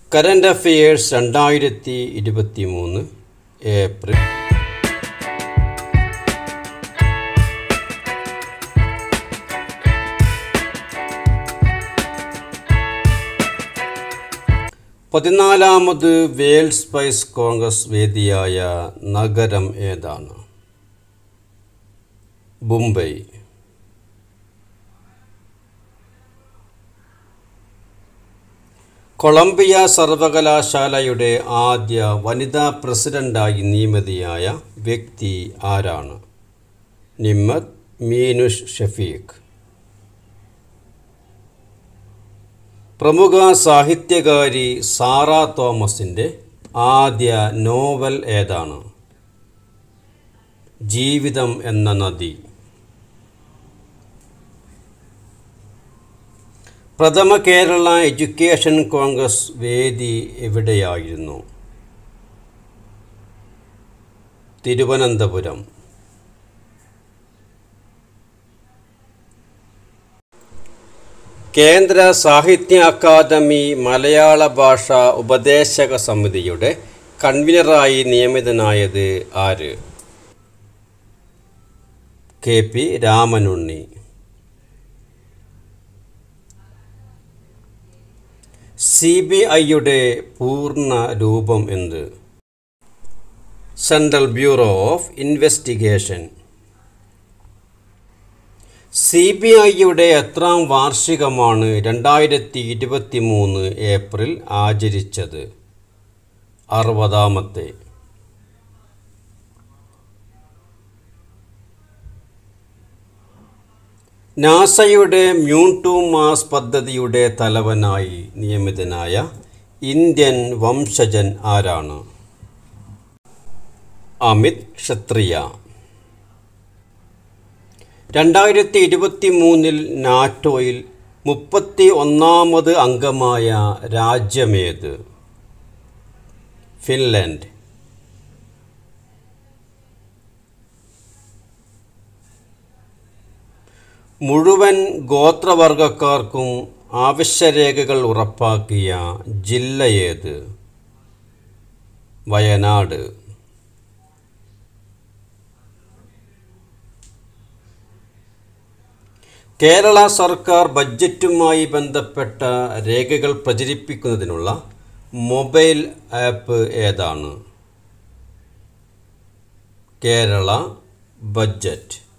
current affairs രണ്ടായിരത്തി ഇരുപത്തി മൂന്ന് ഏപ്രിൽ പതിനാലാമത് വേൾഡ് സ്പൈസ് കോൺഗ്രസ് വേദിയായ നഗരം ഏതാണ് മുംബൈ കൊളംബിയ സർവകലാശാലയുടെ ആദ്യ വനിതാ പ്രസിഡന്റായി നിയമിതയായ വ്യക്തി ആരാണ് നിമ്മത് മീനുഷ് ഷഫീഖ് പ്രമുഖ സാഹിത്യകാരി സാറ തോമസിൻ്റെ ആദ്യ നോവൽ ഏതാണ് ജീവിതം എന്ന നദി പ്രഥമ കേരള എഡ്യൂക്കേഷൻ കോൺഗ്രസ് വേദി എവിടെയായിരുന്നു തിരുവനന്തപുരം കേന്ദ്ര സാഹിത്യ അക്കാദമി മലയാള ഭാഷ ഉപദേശക സമിതിയുടെ കൺവീനറായി നിയമിതനായത് ആര് K P Ramanunni C B ഐയുടെ പൂർണ്ണ രൂപം എന്ത് central bureau of investigation C B ഐയുടെ എത്രാം വാർഷികമാണ് രണ്ടായിരത്തി ഇരുപത്തി മൂന്ന് ഏപ്രിൽ ആചരിച്ചത് അറുപതാമത്തെ നാസയുടെ മ്യൂൺ ടു മാസ് പദ്ധതിയുടെ തലവനായി നിയമിതനായ ഇന്ത്യൻ വംശജൻ ആരാണ് അമിത് ക്ഷത്രിയ രണ്ടായിരത്തി ഇരുപത്തി മൂന്നിൽ നാറ്റോയിൽ മുപ്പത്തി ഒന്നാമത് അംഗമായ രാജ്യമേത് ഫിൻലൻഡ് മുഴുവൻ ഗോത്രവർഗക്കാർക്കും ആവശ്യരേഖകൾ ഉറപ്പാക്കിയ ജില്ലയേത് വയനാട് കേരള സർക്കാർ ബഡ്ജറ്റുമായി ബന്ധപ്പെട്ട രേഖകൾ പ്രചരിപ്പിക്കുന്നതിനുള്ള മൊബൈൽ ആപ്പ് ഏതാണ് കേരള ബഡ്ജറ്റ്